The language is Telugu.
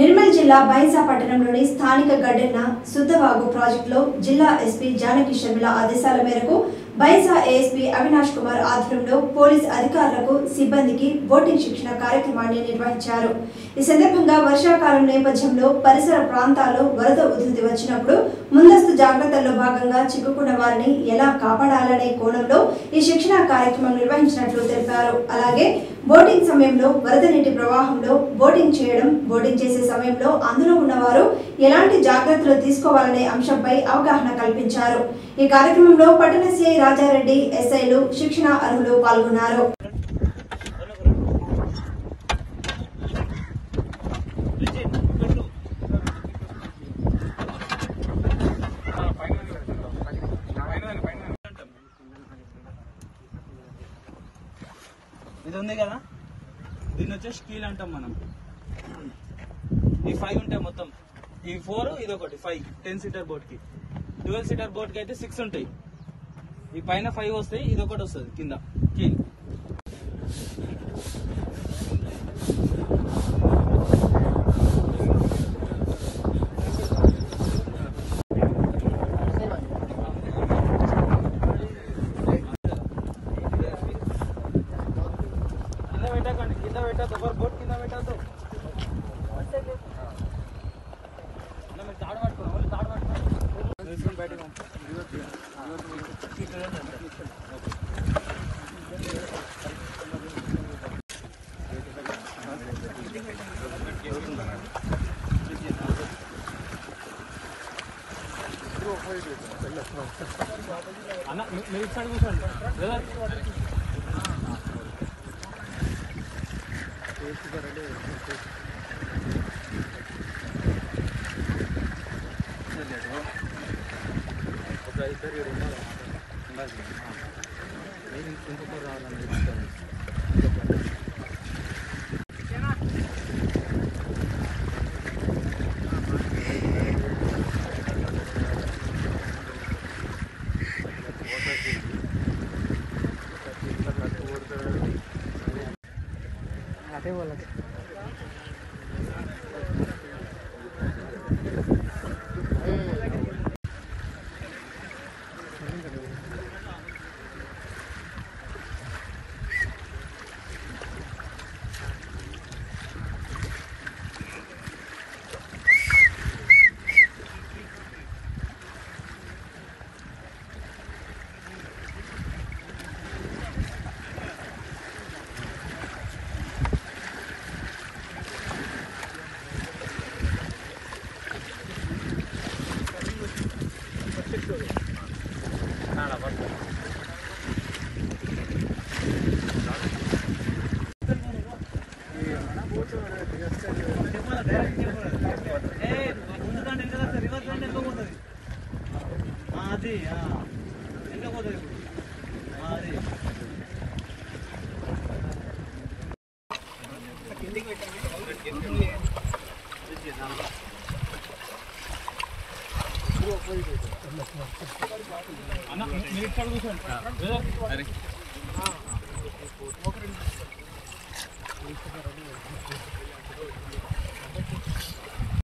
నిర్మల్ జిల్లా బైన్సా పట్టణంలోని స్థానిక గడ్డెన్న శుద్ధవాగు ప్రాజెక్టులో జిల్లా ఎస్పీ జానకి షర్మిల ఆదేశాల మేరకు బైన్సా ఏఎస్పీ అవినాష్ కుమార్ ఆధ్వర్యంలో పోలీస్ అధికారులకు సిబ్బందికి బోటింగ్ శిక్షణ కార్యక్రమాన్ని నిర్వహించారు ఈ సందర్భంగా వర్షాకాలం నేపథ్యంలో పరిసర ప్రాంతాల్లో వరద ఉధృతి వచ్చినప్పుడు ముందస్తు జాగ్రత్తల్లో భాగంగా చిక్కుకున్న వారిని ఎలా కాపాడాలనే కోణంలో ఈ శిక్షణ కార్యక్రమం నిర్వహించినట్లు తెలిపారు అలాగే బోటింగ్ సమయంలో వరద నీటి ప్రవాహంలో బోటింగ్ చేయడం బోటింగ్ చేసే సమయంలో అందులో ఉన్నవారు ఎలాంటి జాగ్రత్తలు తీసుకోవాలనే అంశంపై అవగాహన కల్పించారు ఈ కార్యక్రమంలో పట్టణ సిఐ రాజారెడ్డి ఎస్ఐలు శిక్షణ అర్హులు పాల్గొన్నారు ఇది ఉంది కదా దీన్ని వచ్చేసి స్టీల్ అంటాం మనం ఈ ఫైవ్ ఉంటాయి మొత్తం ఈ ఫోర్ ఇది ఒకటి ఫైవ్ టెన్ సీటర్ బోట్ కి ట్వెల్వ్ సీటర్ బోట్ కి అయితే సిక్స్ ఉంటాయి ఈ పైన ఫైవ్ వస్తాయి ఇది ఒకటి వస్తుంది కింద కీల్ కింద పెట్టకండి కింద పెట్టద్దు ఒకరు బోట్ కింద పెట్టద్దు అన్న, మీరు తాడు పట్టుకోండి ఓన్లీ తాడు పట్టుకోండి తీసుకొని బయటకు పంపు. అన్న మీ- మీరు ఇటు సైడ్ కూర్చోండి బ్రదర్ ఒక ఇద్దరు ఈడ ఉన్నారు. ఉండాలి. నేను ఇంకొకరు రావాలని చెప్తాను. అదే వాళ్ళకి అది ఇంకా పోతుంది ఇప్పుడు అది అన్న మీరు ఇక్కడ కూర్చోండి